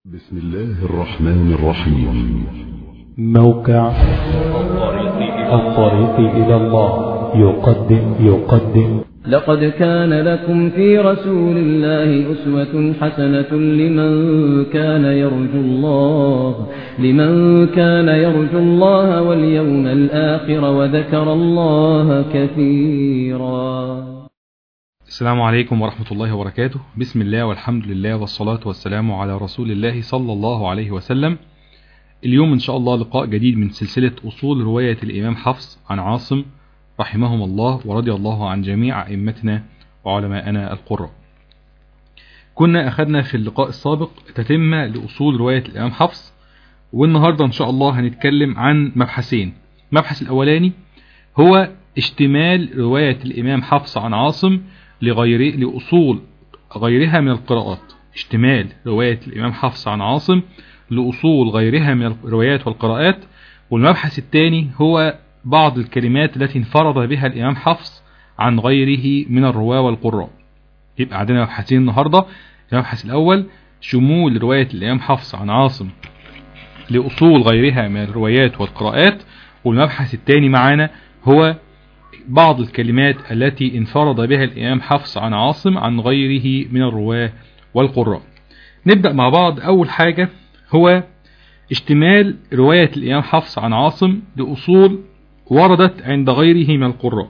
بسم الله الرحمن الرحيم موقع الطريق إلى الله يقدم يقدم لقد كان لكم في رسول الله أسوة حسنة لمن كان يرجو الله لمن كان يرجو الله واليوم الآخر وذكر الله كثيرا السلام عليكم ورحمة الله وبركاته بسم الله والحمد لله والصلاة والسلام على رسول الله صلى الله عليه وسلم اليوم إن شاء الله لقاء جديد من سلسلة أصول رواية الإمام حفص عن عاصم رحمهم الله ورضي الله عن جميع أئمتنا وعلماءنا القراء كنا أخذنا في اللقاء السابق تتمة لأصول رواية الإمام حفص والنهاردة إن شاء الله هنتكلم عن مبحثين المبحث الأولاني هو اشتمال رواية الإمام حفص عن عاصم لغير لأصول غيرها من القراءات اشتمال رواية الإمام حفص عن عاصم لأصول غيرها من الروايات والقراءات والمبحث الثاني هو بعض الكلمات التي انفرد بها الإمام حفص عن غيره من الرواة والقراء يبقى عندنا مبحثين النهاردة المبحث الأول شمول رواية الإمام حفص عن عاصم لأصول غيرها من الروايات والقراءات والمبحث الثاني معانا هو بعض الكلمات التي انفرد بها الإمام حفص عن عاصم عن غيره من الرواة والقراء نبدأ مع بعض أول حاجة هو اشتمال رواية الإمام حفص عن عاصم لأصول وردت عند غيره من القراء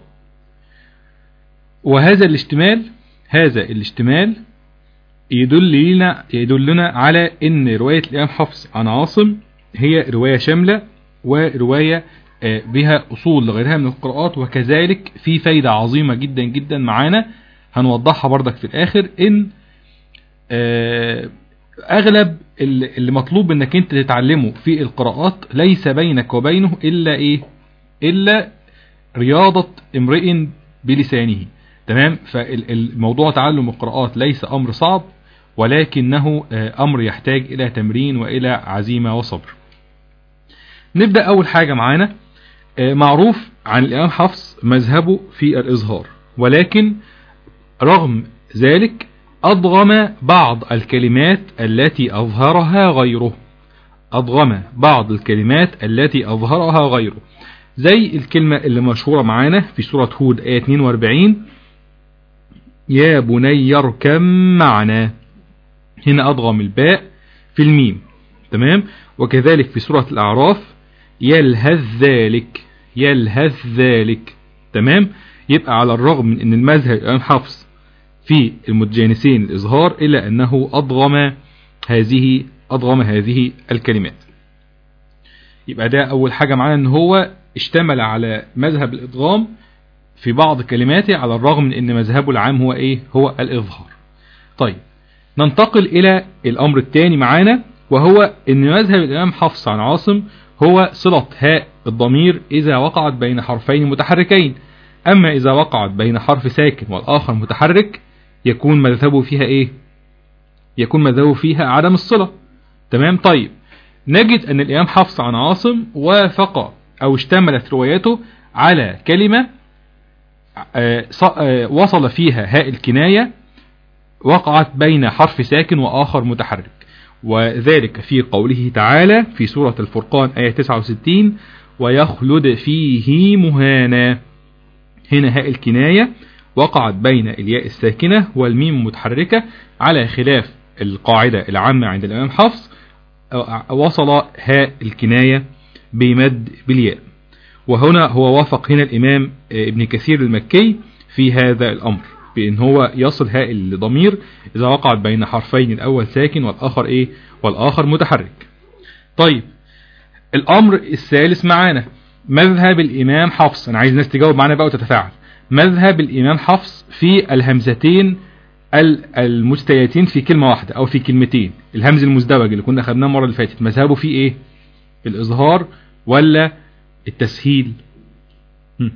وهذا الاشتمال هذا الاشتمال يدل لنا يدلنا على ان رواية الإمام حفص عن عاصم هي رواية شاملة ورواية بها أصول لغيرها من القراءات وكذلك في فايدة عظيمة جدا جدا معانا هنوضحها بردك في الآخر إن أغلب اللي مطلوب إنك أنت تتعلمه في القراءات ليس بينك وبينه إلا إيه إلا رياضة امرئ بلسانه تمام فالموضوع تعلم القراءات ليس أمر صعب ولكنه أمر يحتاج إلى تمرين وإلى عزيمة وصبر نبدأ أول حاجة معانا معروف عن الإمام حفص مذهبه في الإظهار ولكن رغم ذلك أضغم بعض الكلمات التي أظهرها غيره أضغم بعض الكلمات التي أظهرها غيره زي الكلمة اللي مشهورة معانا في سورة هود آية 42 يا بني اركب معنا هنا أضغم الباء في الميم تمام وكذلك في سورة الأعراف يلهث ذلك يلهث ذلك تمام يبقى على الرغم من ان المذهب الامام حفص في المتجانسين الإظهار إلا أنه أضغم هذه أضغم هذه الكلمات يبقى ده أول حاجة معانا أن هو اشتمل على مذهب الإضغام في بعض كلماته على الرغم من أن مذهبه العام هو إيه هو الإظهار طيب ننتقل إلى الأمر الثاني معانا وهو أن مذهب الإمام حفص عن عاصم هو صلة هاء الضمير إذا وقعت بين حرفين متحركين أما إذا وقعت بين حرف ساكن والآخر متحرك يكون مذهبه فيها إيه يكون مذهبه فيها عدم الصلة تمام طيب نجد أن الإمام حفص عن عاصم وافق أو اشتملت روايته على كلمة وصل فيها هاء الكناية وقعت بين حرف ساكن وآخر متحرك وذلك في قوله تعالى في سورة الفرقان آية 69 ويخلد فيه مهانا هنا هاء الكناية وقعت بين الياء الساكنة والميم المتحركة على خلاف القاعدة العامة عند الإمام حفص وصل هاء الكناية بمد بالياء وهنا هو وافق هنا الإمام ابن كثير المكي في هذا الأمر بأن هو يصل هاء الضمير إذا وقعت بين حرفين الأول ساكن والآخر إيه والآخر متحرك طيب الأمر الثالث معانا مذهب الإمام حفص أنا عايز الناس تجاوب معانا بقى وتتفاعل مذهب الإمام حفص في الهمزتين المستيتين في كلمة واحدة أو في كلمتين الهمز المزدوج اللي كنا أخذناه المرة اللي فاتت مذهبه فيه إيه الإظهار ولا التسهيل هم.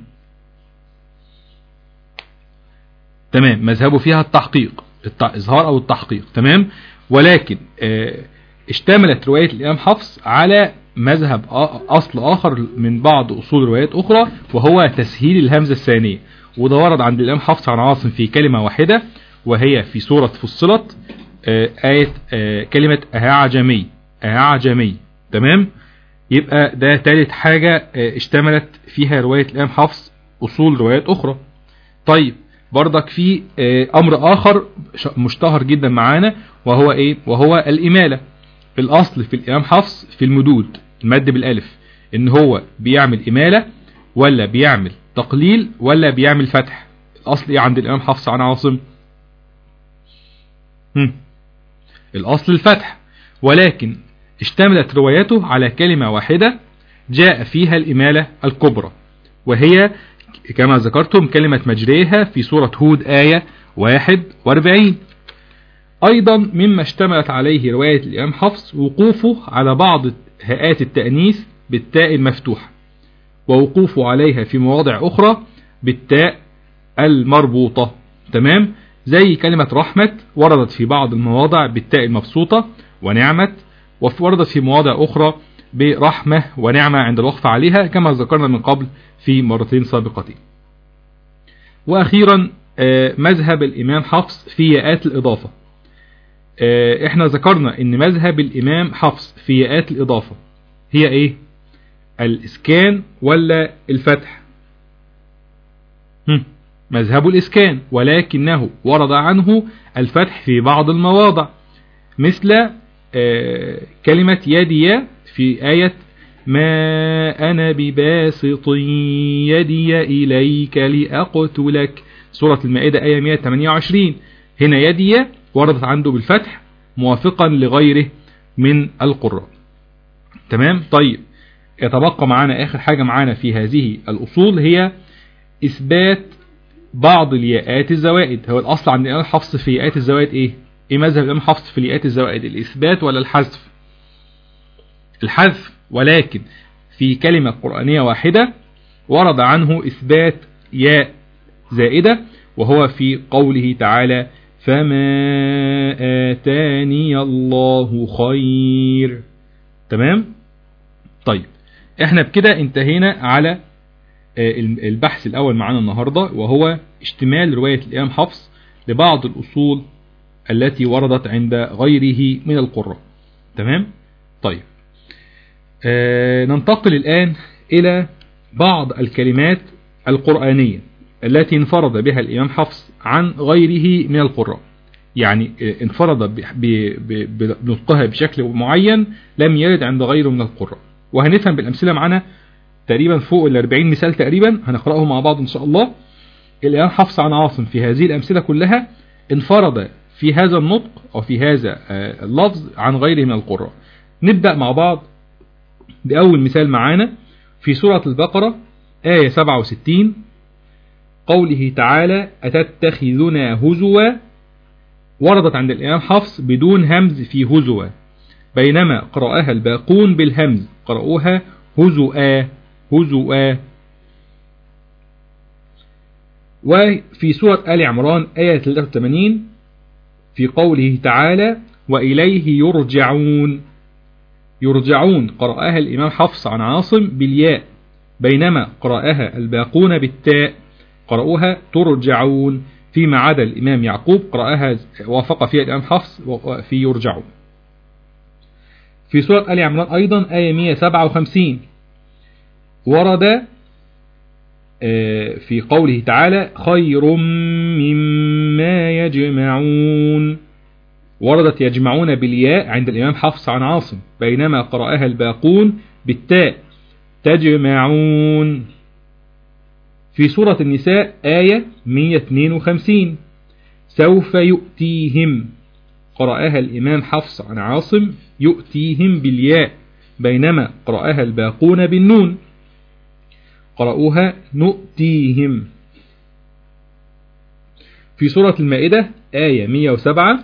تمام مذهبه فيها التحقيق الإظهار أو التحقيق تمام ولكن اه اشتملت رواية الإمام حفص على مذهب أصل آخر من بعض أصول روايات أخرى وهو تسهيل الهمزة الثانية وده ورد عند الإمام حفص عن عاصم في كلمة واحدة وهي في سورة فصلت آه، آية آه، كلمة أعجمي أعجمي تمام يبقى ده تالت حاجة آه، اشتملت فيها رواية الإمام حفص أصول روايات أخرى طيب برضك في آه، أمر آخر ش- مشتهر جدا معانا وهو إيه وهو الإمالة الأصل في الإمام حفص في المدود المد بالألف إن هو بيعمل إمالة ولا بيعمل تقليل ولا بيعمل فتح الأصل إيه عند الإمام حفص عن عاصم هم. الأصل الفتح ولكن اشتملت روايته على كلمة واحدة جاء فيها الإمالة الكبرى وهي كما ذكرتم كلمة مجريها في سورة هود آية 41 أيضا مما اشتملت عليه رواية الإمام حفص وقوفه على بعض هيئات التأنيث بالتاء المفتوحة ووقوفه عليها في مواضع أخرى بالتاء المربوطة تمام زي كلمة رحمة وردت في بعض المواضع بالتاء المبسوطة ونعمة ووردت في مواضع أخرى برحمة ونعمة عند الوقف عليها كما ذكرنا من قبل في مرتين سابقتين وأخيرا آه، مذهب الإمام حفص في ياءات الإضافة آه، احنا ذكرنا ان مذهب الإمام حفص في ياءات الإضافة هي ايه الإسكان ولا الفتح هم، مذهب الإسكان ولكنه ورد عنه الفتح في بعض المواضع مثل آه، كلمة يدي في آية ما أنا بباسط يدي إليك لأقتلك سورة المائدة آية 128 هنا يدي وردت عنده بالفتح موافقا لغيره من القراء تمام طيب يتبقى معنا آخر حاجة معنا في هذه الأصول هي إثبات بعض الياءات الزوائد هو الأصل عند الإمام حفص في ياءات الزوائد إيه؟ إيه مذهب الإمام حفص في ياءات الزوائد الإثبات ولا الحذف؟ الحذف ولكن في كلمة قرآنية واحدة ورد عنه إثبات ياء زائدة وهو في قوله تعالى فما آتاني الله خير تمام طيب احنا بكده انتهينا على آه، البحث الأول معانا النهاردة وهو اشتمال رواية الإمام حفص لبعض الأصول التي وردت عند غيره من القراء تمام طيب آه، ننتقل الآن إلى بعض الكلمات القرآنية التي انفرد بها الإمام حفص عن غيره من القراء يعني آه، انفرد ب- ب- ب- بنطقها بشكل معين لم يرد عند غيره من القراء وهنفهم بالأمثلة معنا تقريبا فوق ال 40 مثال تقريبا هنقرأهم مع بعض إن شاء الله الإمام حفص عن عاصم في هذه الأمثلة كلها انفرد في هذا النطق أو في هذا آه، اللفظ عن غيره من القراء نبدأ مع بعض بأول مثال معانا في سورة البقرة آية 67 قوله تعالى أتتخذنا هزوا وردت عند الإمام حفص بدون همز في هزوا بينما قرأها الباقون بالهمز قرأوها هزؤا هزؤا وفي سورة آل عمران آية 83 في قوله تعالى وإليه يرجعون يرجعون قرأها الإمام حفص عن عاصم بالياء بينما قرأها الباقون بالتاء قرأوها ترجعون فيما عدا الإمام يعقوب قرأها وافق فيها الإمام حفص في يرجعون في سورة آل عمران أيضا آية 157 ورد آه، في قوله تعالى خير مما يجمعون وردت يجمعون بالياء عند الإمام حفص عن عاصم بينما قرأها الباقون بالتاء تجمعون في سورة النساء آية 152 سوف يؤتيهم قرأها الإمام حفص عن عاصم يؤتيهم بالياء بينما قرأها الباقون بالنون قرأوها نؤتيهم في سورة المائدة آية 107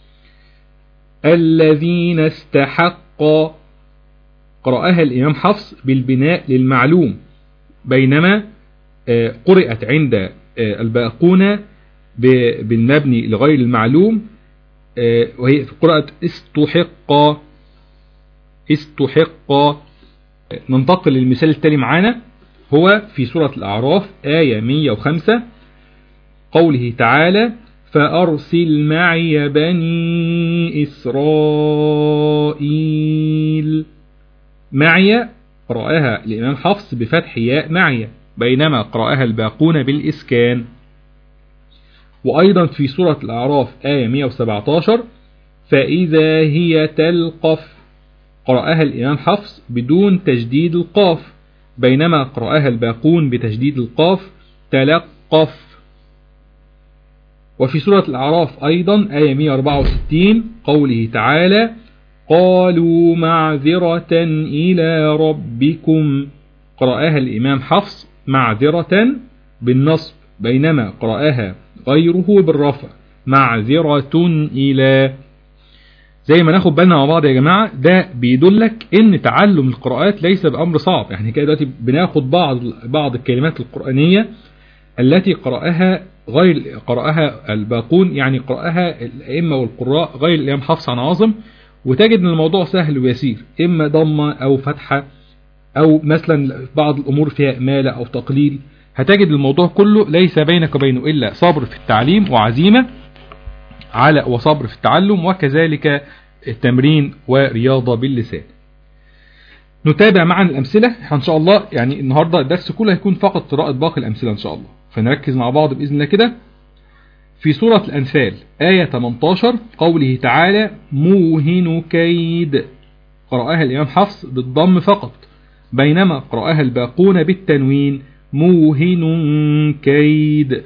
الذين استحق قرأها الإمام حفص بالبناء للمعلوم بينما آه، قرأت عند آه، الباقون ب- بالمبني لغير المعلوم آه، وهي قرأت استحق استحق ننتقل للمثال التالي معانا هو في سورة الأعراف آية 105 قوله تعالى فأرسل معي بني إسرائيل معي قرأها الإمام حفص بفتح ياء معي بينما قرأها الباقون بالإسكان وأيضا في سورة الأعراف آية 117 فإذا هي تلقف قرأها الإمام حفص بدون تجديد القاف بينما قرأها الباقون بتجديد القاف تلقف وفي سورة الأعراف أيضا آية 164 قوله تعالى قالوا معذرة إلى ربكم قرأها الإمام حفص معذرة بالنصب بينما قرأها غيره بالرفع معذرة إلى زي ما ناخد بالنا مع بعض يا جماعة ده بيدلك ان تعلم القراءات ليس بأمر صعب يعني كده دلوقتي بناخد بعض بعض الكلمات القرآنية التي قرأها غير قرأها الباقون يعني قرأها الأئمة والقراء غير الإمام حفص عن عاصم وتجد ان الموضوع سهل ويسير إما ضمة أو فتحة أو مثلا بعض الأمور فيها إمالة أو تقليل هتجد الموضوع كله ليس بينك وبينه إلا صبر في التعليم وعزيمة على وصبر في التعلم وكذلك التمرين ورياضة باللسان نتابع معا الأمثلة إن شاء الله يعني النهاردة الدرس كله هيكون فقط قراءة باقي الأمثلة إن شاء الله فنركز مع بعض بإذن الله كده في سورة الأنفال آية 18 قوله تعالى موهن كيد قرأها الإمام حفص بالضم فقط بينما قرأها الباقون بالتنوين موهن كيد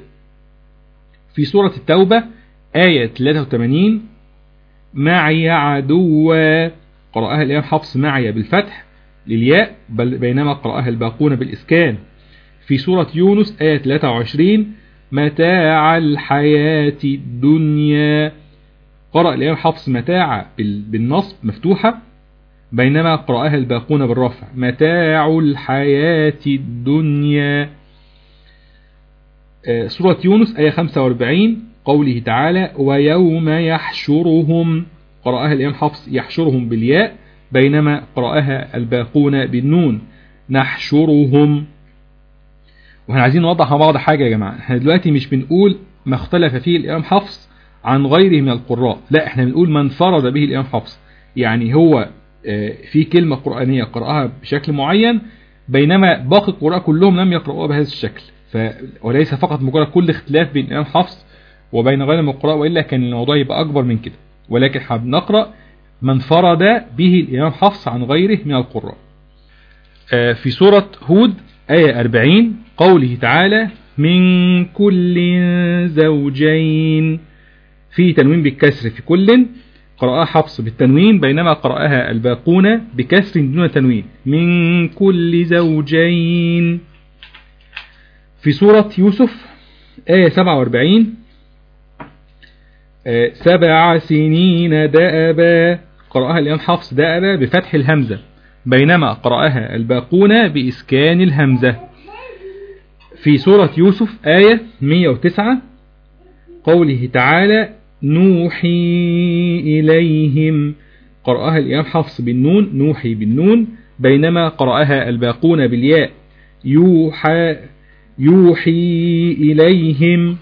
في سورة التوبة آية 83 معي عدوا قرأها الإمام حفص معي بالفتح للياء بل بينما قرأها الباقون بالإسكان في سورة يونس آية 23 متاع الحياة الدنيا قرأ الإمام حفص متاع بالنصب مفتوحة بينما قرأها الباقون بالرفع متاع الحياة الدنيا سورة يونس آية 45 قوله تعالى ويوم يحشرهم قرأها الإمام حفص يحشرهم بالياء بينما قرأها الباقون بالنون نحشرهم واحنا عايزين نوضح مع بعض حاجة يا جماعة احنا دلوقتي مش بنقول ما اختلف فيه الإمام حفص عن غيره من القراء لا احنا بنقول من فرض به الإمام حفص يعني هو في كلمة قرآنية قرأها بشكل معين بينما باقي القراء كلهم لم يقرأوها بهذا الشكل ف... وليس فقط مجرد كل اختلاف بين الإمام حفص وبين غير من القراء وإلا كان الموضوع يبقى أكبر من كده ولكن حاب نقرأ من فرض به الإمام حفص عن غيره من القراء في سورة هود آية 40 قوله تعالى من كل زوجين في تنوين بالكسر في كل قرأها حفص بالتنوين بينما قرأها الباقون بكسر دون تنوين من كل زوجين في سورة يوسف آية 47 سبع سنين دأبا قرأها الإمام حفص دأبا بفتح الهمزة بينما قرأها الباقون بإسكان الهمزة في سورة يوسف آية 109 قوله تعالى نوحي إليهم قرأها الإمام حفص بالنون نوحي بالنون بينما قرأها الباقون بالياء يوحى يوحي إليهم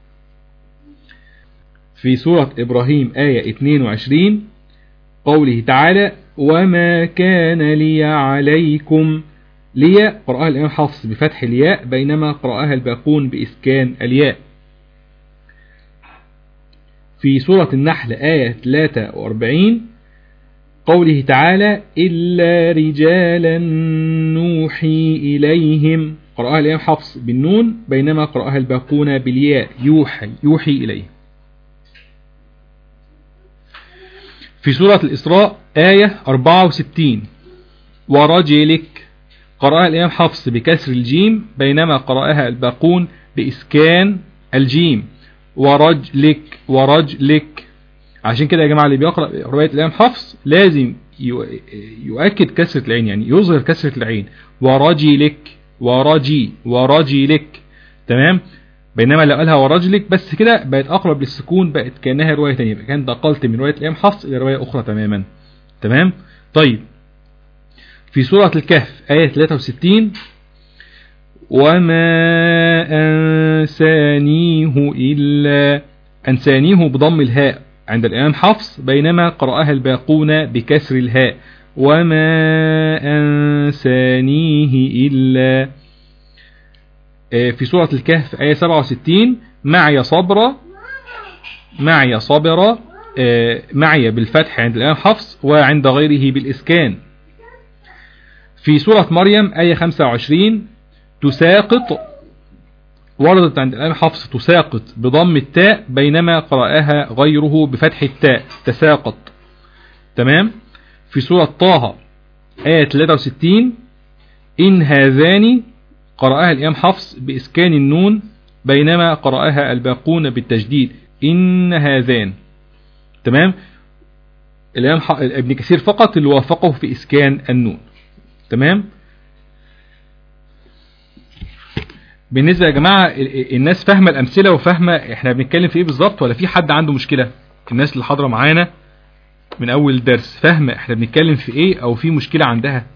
في سورة إبراهيم آية 22 قوله تعالى وما كان لي عليكم لي قرأها الإمام حفص بفتح الياء بينما قرأها الباقون بإسكان الياء في سورة النحل آية 43 قوله تعالى إلا رجالا نوحي إليهم قرأها الإمام حفص بالنون بينما قرأها الباقون بالياء يوحي يوحي إليه في سورة الإسراء آية 64 ورجلك قرأها الإمام حفص بكسر الجيم بينما قرأها الباقون بإسكان الجيم ورجلك ورجلك عشان كده يا جماعة اللي بيقرأ رواية الإمام حفص لازم يؤكد كسرة العين يعني يظهر كسرة العين ورجلك ورجي ورجلك تمام بينما لو قالها ورجلك بس كده بقت أقرب للسكون بقت كأنها رواية تانية كانت أقلت من رواية الإمام حفص إلى رواية أخرى تماما تمام طيب في سورة الكهف آية 63 وما أنسانيه إلا أنسانيه بضم الهاء عند الإمام حفص بينما قرأها الباقون بكسر الهاء وما أنسانيه إلا آه، في سورة الكهف آية 67 معي صبر معي صبر آه، معي بالفتح عند الإمام حفص وعند غيره بالإسكان في سورة مريم آية 25 تساقط وردت عند الإمام حفص تساقط بضم التاء بينما قرأها غيره بفتح التاء تساقط تمام في سورة طه آية 63 إن هذان قرأها الإمام حفص بإسكان النون بينما قرأها الباقون بالتجديد إن هذان تمام الإمام ح- ابن كثير فقط اللي وافقه في إسكان النون تمام بالنسبة يا جماعة ال- ال- الناس فاهمة الأمثلة وفاهمة احنا بنتكلم في ايه بالظبط ولا في حد عنده مشكلة الناس اللي حاضرة معانا من أول الدرس فاهمة احنا بنتكلم في ايه أو في مشكلة عندها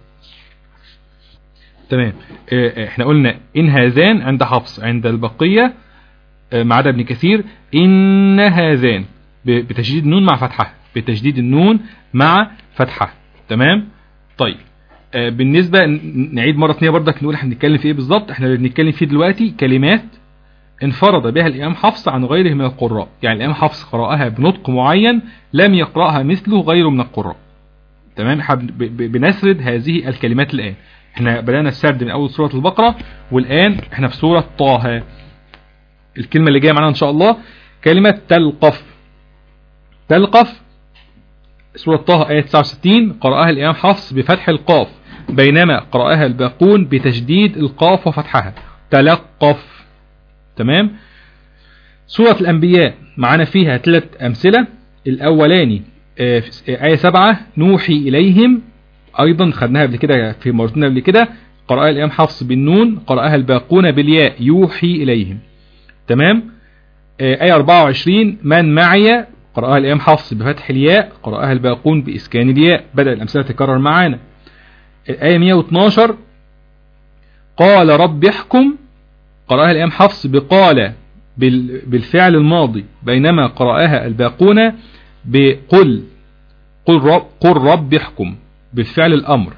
تمام اه، احنا قلنا إن هذان عند حفص عند البقية اه، ما عدا ابن كثير إن هذان ب- بتشديد النون مع فتحة بتشديد النون مع فتحة تمام طيب آه، بالنسبة ن- نعيد مرة ثانية برضك نقول احنا بنتكلم في ايه بالظبط احنا اللي بنتكلم فيه دلوقتي كلمات انفرد بها الإمام حفص عن غيره من القراء يعني الإمام حفص قرأها بنطق معين لم يقرأها مثله غيره من القراء تمام احنا ب- ب- بنسرد هذه الكلمات الآن احنا بدأنا السرد من أول سورة البقرة والآن احنا في سورة طه الكلمة اللي جاية معانا إن شاء الله كلمة تلقف تلقف سورة طه آية 69 قرأها الإمام حفص بفتح القاف بينما قرأها الباقون بتشديد القاف وفتحها تلقف تمام سورة الأنبياء معانا فيها ثلاث أمثلة الأولاني آه، في آية 7 نوحي إليهم أيضا خدناها قبل كده في مرتين قبل كده قرأها الإمام حفص بالنون قرأها الباقون بالياء يوحي إليهم تمام آه، آية 24 من معي قرأها الإمام حفص بفتح الياء قرأها الباقون بإسكان الياء بدأ الأمثلة تكرر معانا الآية 112 قال رب احكم قرأها الإمام حفص بقال بال- بالفعل الماضي بينما قرأها الباقون بقل قل رب, قل رب احكم بالفعل الأمر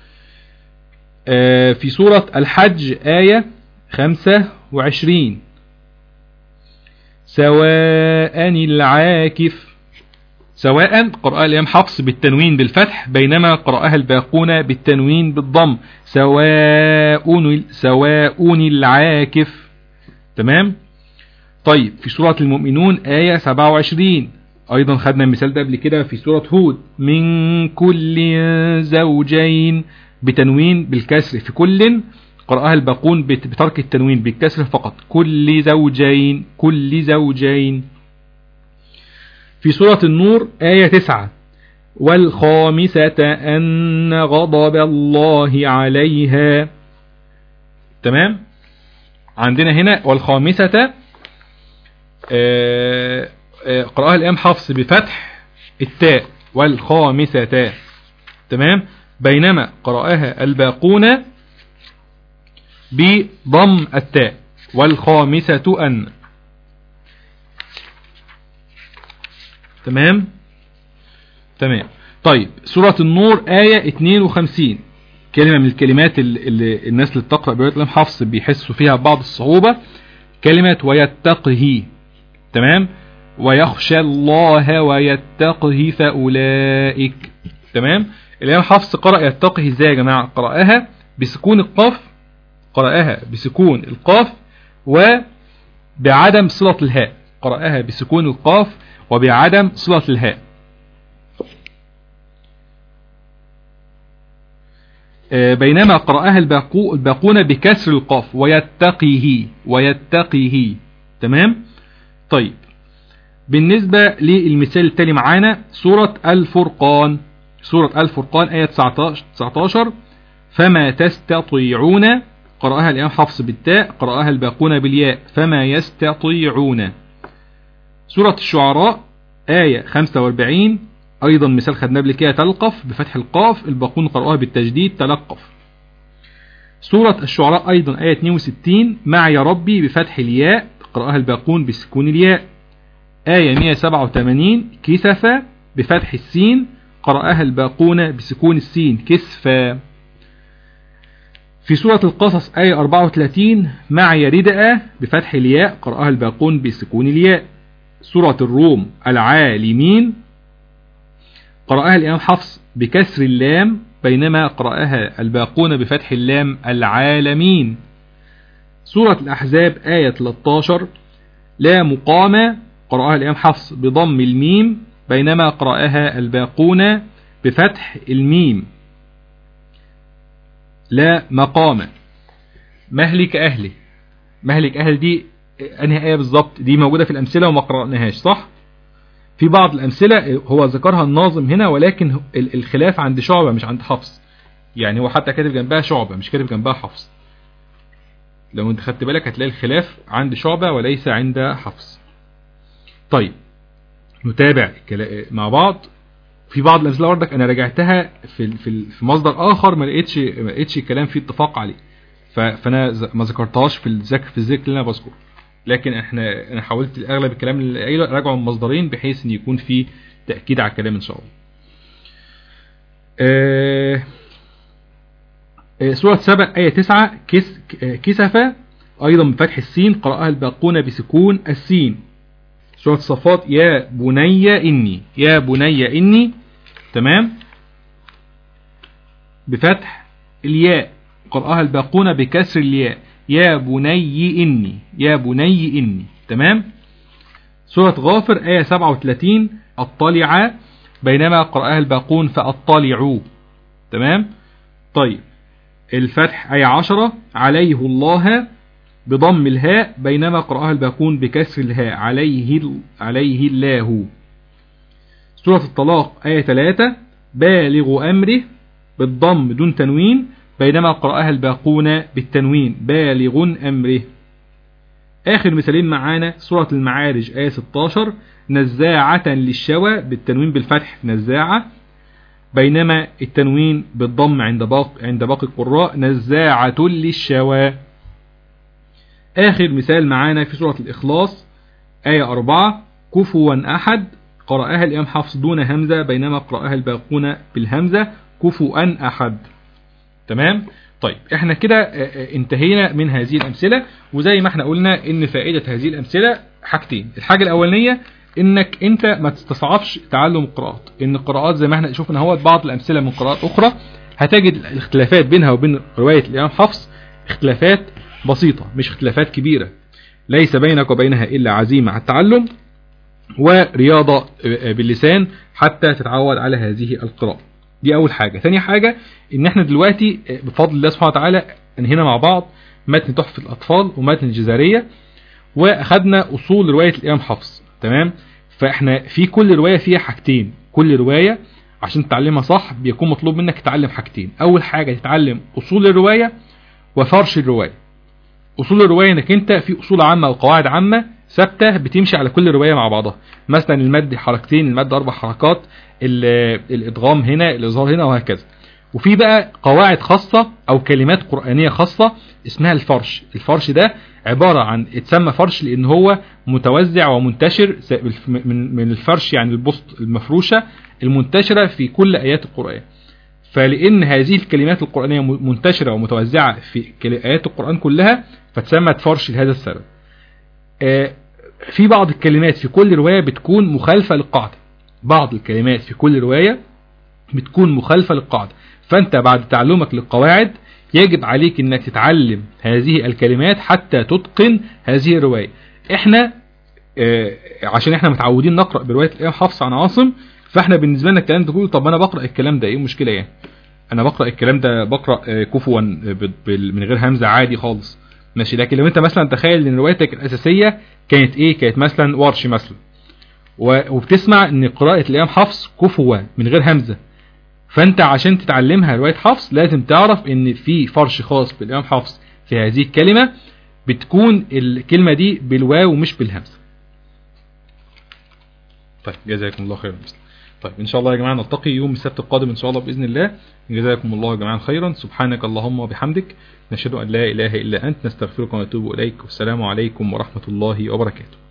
آه، في سورة الحج آية 25 سواء العاكف سواء قرأها الإمام حفص بالتنوين بالفتح بينما قرأها الباقون بالتنوين بالضم سواء سواء العاكف تمام طيب في سورة المؤمنون آية 27 أيضا خدنا المثال ده قبل كده في سورة هود من كل زوجين بتنوين بالكسر في كل قرأها الباقون بت- بترك التنوين بالكسر فقط كل زوجين كل زوجين في سورة النور آية 9 والخامسة أن غضب الله عليها تمام عندنا هنا والخامسة آه، آه، قرأها الإمام حفص بفتح التاء والخامسة تمام بينما قرأها الباقون بضم التاء والخامسة أن تمام تمام طيب سورة النور آية 52 كلمة من الكلمات اللي اللي الناس اللي بتقرأ برواية الإمام حفص بيحسوا فيها بعض الصعوبة كلمة ويتقه تمام ويخشى الله ويتقه فأولئك تمام الإمام حفص قرأ يتقه ازاي يا جماعة قرأها بسكون القاف قرأها بسكون القاف وبعدم صلة الهاء قرأها بسكون القاف وبعدم صلة الهاء آه، بينما قرأها الباقو الباقون بكسر القاف ويتقيه ويتقيه تمام طيب بالنسبة للمثال التالي معانا سورة الفرقان سورة الفرقان آية 19 19 فما تستطيعون قرأها الإمام حفص بالتاء قرأها الباقون بالياء فما يستطيعون سورة الشعراء آية 45 أيضا مثال خدناه قبل كده تلقف بفتح القاف الباقون قرأوها بالتجديد تلقف سورة الشعراء أيضا آية 62 مع يا ربي بفتح الياء قرأها الباقون بسكون الياء آية 187 كسف بفتح السين قرأها الباقون بسكون السين كسفا في سورة القصص آية 34 مع يردأ بفتح الياء قرأها الباقون بسكون الياء سورة الروم العالمين قرأها الإمام حفص بكسر اللام بينما قرأها الباقون بفتح اللام العالمين سورة الأحزاب آية 13 لا مقام قرأها الإمام حفص بضم الميم بينما قرأها الباقون بفتح الميم لا مقام مهلك أهله مهلك أهل دي أنهي آية بالظبط دي موجودة في الأمثلة وما قرأناهاش صح في بعض الأمثلة هو ذكرها الناظم هنا ولكن الخلاف عند شعبة مش عند حفص يعني هو حتى كاتب جنبها شعبة مش كاتب جنبها حفص لو انت خدت بالك هتلاقي الخلاف عند شعبة وليس عند حفص طيب نتابع مع بعض في بعض الامثله بردك انا راجعتها في في في مصدر اخر ما لقيتش ما لقيتش كلام فيه اتفاق عليه فانا ما ذكرتهاش في الذكر في الذكر اللي انا بذكره لكن احنا انا حاولت اغلب الكلام اللي قايله راجعه من مصدرين بحيث ان يكون في تاكيد على الكلام ان شاء الله آه سورة سبع آية تسعة كس كسفة أيضا بفتح السين قرأها الباقون بسكون السين سورة الصفات يا بني إني يا بني إني تمام بفتح الياء قرأها الباقون بكسر الياء يا بني إني يا بني إني تمام سورة غافر آية 37 اطلع بينما قرأها الباقون فاطلعوا تمام طيب الفتح آية 10 عليه الله بضم الهاء بينما قرأها الباقون بكسر الهاء عليه عليه الله سورة الطلاق آية 3 بالغ أمره بالضم دون تنوين بينما قرأها الباقون بالتنوين بالغ أمره آخر مثالين معانا سورة المعارج آية 16 نزاعة للشوى بالتنوين بالفتح نزاعة بينما التنوين بالضم عند باقي عند باقي القراء نزاعة للشوى آخر مثال معانا في سورة الإخلاص آية 4 كفوا أحد قرأها الإمام حفص دون همزة بينما قرأها الباقون بالهمزة كفوا أحد تمام طيب احنا كده انتهينا من هذه الأمثلة وزي ما احنا قلنا ان فائدة هذه الأمثلة حاجتين الحاجة الأولانية انك انت ما تستصعبش تعلم القراءات ان القراءات زي ما احنا شفنا هو بعض الأمثلة من قراءات أخرى هتجد الاختلافات بينها وبين رواية الإمام حفص اختلافات بسيطة مش اختلافات كبيرة ليس بينك وبينها إلا عزيمة على التعلم ورياضة باللسان حتى تتعود على هذه القراءة دي أول حاجة ثاني حاجة إن احنا دلوقتي بفضل الله سبحانه وتعالى انهينا مع بعض متن تحفة الأطفال ومتن الجزارية وأخدنا أصول رواية الإمام حفص تمام فاحنا في كل رواية فيها حاجتين كل رواية عشان تتعلمها صح بيكون مطلوب منك تتعلم حاجتين أول حاجة تتعلم أصول الرواية وفرش الرواية أصول الرواية انك انت في أصول عامة وقواعد عامة ثابتة بتمشي على كل رواية مع بعضها مثلا المد حركتين المد أربع حركات الإدغام هنا الإظهار هنا وهكذا وفي بقى قواعد خاصة أو كلمات قرآنية خاصة اسمها الفرش الفرش ده عبارة عن اتسمى فرش لأن هو متوزع ومنتشر من من الفرش يعني البسط المفروشة المنتشرة في كل آيات القرآن فلأن هذه الكلمات القرآنية منتشرة ومتوزعة في آيات القرآن كلها فتسمت فرش لهذا السبب في بعض الكلمات في كل رواية بتكون مخالفة للقاعدة بعض الكلمات في كل رواية بتكون مخالفة للقاعدة فأنت بعد تعلمك للقواعد يجب عليك أنك تتعلم هذه الكلمات حتى تتقن هذه الرواية احنا عشان احنا متعودين نقرأ برواية الإمام حفص عن عاصم فاحنا بالنسبة لنا الكلام ده كله طب انا بقرأ الكلام ده ايه المشكلة يعني انا بقرأ الكلام ده بقرأ كفوا من غير همزة عادي خالص ماشي لكن لو انت مثلا تخيل ان روايتك الاساسية كانت ايه كانت مثلا ورش مثلا وبتسمع ان قراءة الامام حفص كفوا من غير همزة فانت عشان تتعلمها رواية حفص لازم تعرف ان في فرش خاص بالامام حفص في هذه الكلمة بتكون الكلمة دي بالواو مش بالهمزة طيب جزاكم الله خيرا طيب ان شاء الله يا جماعة نلتقي يوم السبت القادم ان شاء الله بإذن الله جزاكم الله يا جماعة خيرا سبحانك اللهم وبحمدك نشهد أن لا إله إلا أنت نستغفرك ونتوب إليك والسلام عليكم ورحمة الله وبركاته